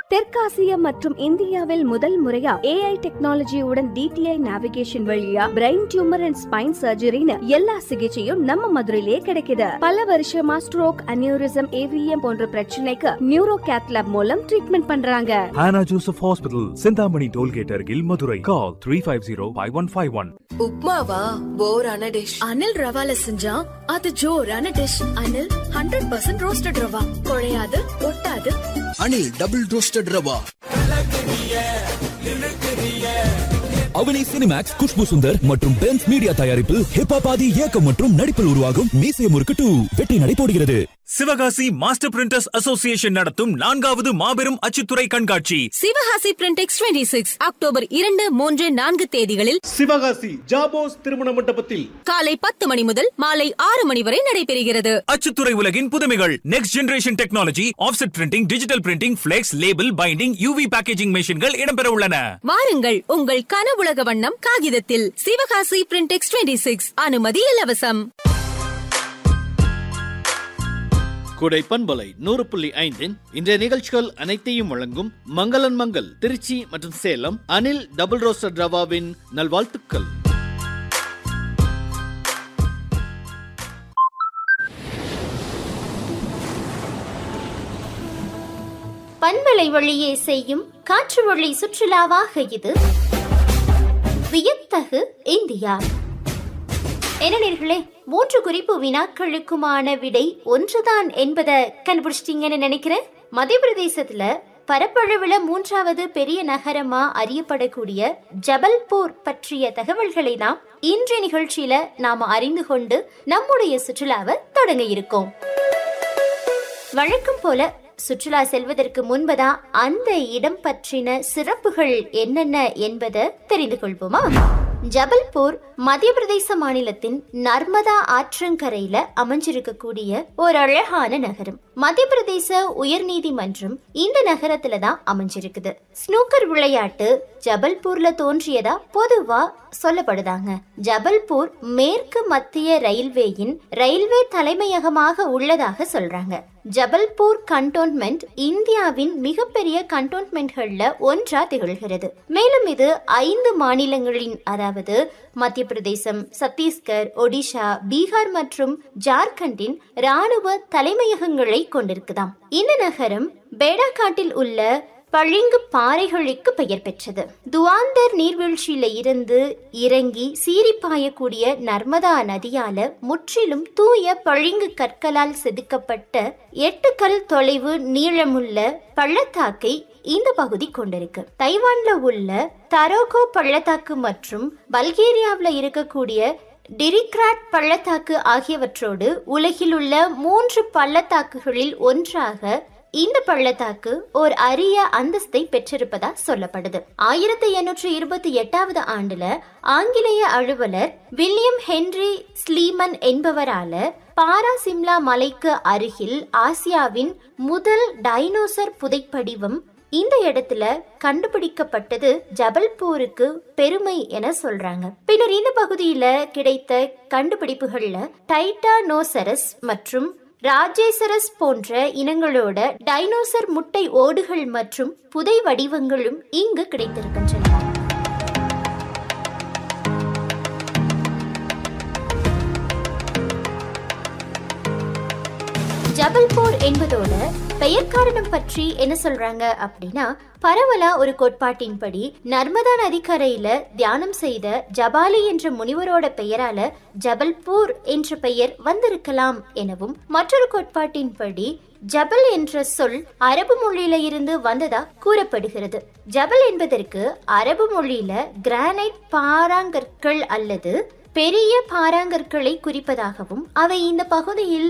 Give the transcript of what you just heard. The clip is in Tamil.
தெற்காசியா மற்றும் இந்தியாவில் முதல் முறையா ஏஐ டெக்னாலஜியுடன் டிடிஐ நேவிகேஷன் வழியா பிரெயின் டியூமர் அண்ட் ஸ்பைன் சர்ஜரின்னு எல்லா சிகிச்சையும் நம்ம மதுரையிலே கிடைக்குது பல வருஷமா ஸ்ட்ரோக் அனியூரிசம் ஏவிஎம் போன்ற பிரச்சனைக்கு நியூரோ கேத்லாப் மூலம் ட்ரீட்மெண்ட் பண்றாங்க Hannah Joseph Hospital, Sindhamani Tollgate Argil, Madurai. Call 350-5151. உப்மாவா போரான டிஷ் அனில் ரவால செஞ்சா அது ஜோரான dish Anil hundred percent roasted rava குழையாது ஒட்டாது Anil double roasted rava Avani Cinemax Khushbu Sundar மற்றும் பென்ஸ் மீடியா தயாரிப்பில் ஹிப்பாபாதி இயக்கம் மற்றும் நடிப்பில் உருவாகும் மீசை முறுக்கு டூ வெற்றி நடைபோடுகிறது சிவகாசி மாஸ்டர் பிரிண்டர்ஸ் அசோசியேஷன் நடத்தும் நான்காவது மாபெரும் அச்சுத்துறை கண்காட்சி Sivakasi Printex twenty six October இரண்டு மூன்று நான்கு தேதிகளில் சிவகாசி ஜாபோஸ் திருமண மண்டபத்தில் காலை பத்து மணி முதல் மாலை ஆறு மணி வரை நடைபெறுகிறது அச்சுத்துறை உலகின் புதுமைகள் next generation technology offset printing digital printing flex label binding UV packaging மெஷின்கள் இடம்பெற உள்ளன வாருங்கள் உங்கள் கனவுலக வண்ணம் காகிதத்தில் சிவகாசி பிரிண்டெக்ஸ் டுவெண்ட்டி சிக்ஸ் அனுமதி இலவசம் குடை பண்பலை நூறு புள்ளி ஐந்தின் இன்றைய நிகழ்ச்சிகள் அனைத்தையும் வழங்கும் மங்களன் மங்கள் திருச்சி மற்றும் சேலம் அனில் டபுள் ரோஸ்டட் ரவாவின் நல்வாழ்த்துக்கள் பண்பலை வழியே செய்யும் காற்று வழி சுற்றுலாவாக இது வியத்தகு இந்தியா என்ன மூன்று குறிப்பு வினாக்களுக்குமான விடை ஒன்றுதான் என்பதை கண்டுபிடிச்சிட்டீங்கன்னு நினைக்கிறேன் மத்திய பிரதேசத்துல பரப்பளவுல மூன்றாவது பெரிய நகரமா அறியப்படக்கூடிய ஜபல்பூர் பற்றிய தகவல்களை நாம் இன்றைய நிகழ்ச்சியில நாம அறிந்து கொண்டு நம்முடைய சுற்றுலாவை தொடங்க இருக்கோம் வழக்கம் போல சுற்றுலா செல்வதற்கு முன்பதான் அந்த இடம் பற்றின சிறப்புகள் என்னென்ன என்பதை தெரிந்து கொள்வோமா ஜபல்பூர் மத்திய பிரதேச மாநிலத்தின் நர்மதா ஆற்றங்கரையில அமைஞ்சிருக்கக்கூடிய ஒரு அழகான நகரம் மத்திய பிரதேச உயர்நீதிமன்றம் இந்த நகரத்துல தான் அமைஞ்சிருக்குது ஸ்னூக்கர் விளையாட்டு ஜபல்பூர்ல தோன்றியதா பொதுவா சொல்லப்படுதாங்க ஜபல்பூர் மேற்கு மத்திய ரயில்வேயின் ரயில்வே தலைமையகமாக உள்ளதாக சொல்றாங்க ஜபல்பூர் கண்டோன்மெண்ட் இந்தியாவின் மிகப்பெரிய கண்டோன்மெண்ட்கள்ல ஒன்றா திகழ்கிறது மேலும் இது ஐந்து மாநிலங்களின் அதாவது மத்திய பிரதேசம் சத்தீஸ்கர் ஒடிஷா பீகார் மற்றும் ஜார்க்கண்டின் ராணுவ தலைமையகங்களை கொண்டிருக்குதாம் இந்த நகரம் பேடாகாட்டில் உள்ள பளிங்கு பாறைகளுக்கு பெயர் பெற்றது துவாந்தர் நீர்வீழ்ச்சியில இருந்து இறங்கி சீறி பாயக்கூடிய நர்மதா நதியால முற்றிலும் தூய பளிங்கு கற்களால் செதுக்கப்பட்ட எட்டு கல் தொலைவு நீளமுள்ள பள்ளத்தாக்கை இந்த பகுதி கொண்டிருக்கு தைவான்ல உள்ள தரோகோ பள்ளத்தாக்கு மற்றும் பல்கேரியாவில் இருக்கக்கூடிய டிரிக்ராட் பள்ளத்தாக்கு ஆகியவற்றோடு உலகில் உள்ள மூன்று பள்ளத்தாக்குகளில் ஒன்றாக இந்த பள்ளத்தாக்கு ஓர் அரிய அந்தஸ்தை பெற்றிருப்பதா சொல்லப்படுது ஆயிரத்தி எண்ணூற்றி இருபத்தி எட்டாவது ஆண்டுல ஆங்கிலேய அலுவலர் வில்லியம் ஹென்றி ஸ்லீமன் என்பவரால பாரா சிம்லா மலைக்கு அருகில் ஆசியாவின் முதல் டைனோசர் புதைப்படிவம் இந்த இடத்துல கண்டுபிடிக்கப்பட்டது ஜபல்பூருக்கு பெருமை என சொல்றாங்க பின்னர் இந்த பகுதியில கிடைத்த கண்டுபிடிப்புகள்ல டைட்டானோசரஸ் மற்றும் ராஜேசரஸ் போன்ற இனங்களோட டைனோசர் முட்டை ஓடுகள் மற்றும் புதை வடிவங்களும் இங்கு கிடைத்திருக்கின்றன ஜபல்பூர் என்பதோட பெயர் காரணம் பற்றி என்ன சொல்றாங்க அப்படின்னா பரவலா ஒரு கோட்பாட்டின்படி நர்மதா நதிக்கரையில தியானம் செய்த ஜபாலி என்ற முனிவரோட பெயரால ஜபல்பூர் என்ற பெயர் வந்திருக்கலாம் எனவும் மற்றொரு கோட்பாட்டின்படி ஜபல் என்ற சொல் அரபு மொழியில இருந்து வந்ததா கூறப்படுகிறது ஜபல் என்பதற்கு அரபு மொழியில கிரானைட் பாறாங்கற்கள் அல்லது பெரிய பாறாங்கற்களை குறிப்பதாகவும் அவை இந்த பகுதியில்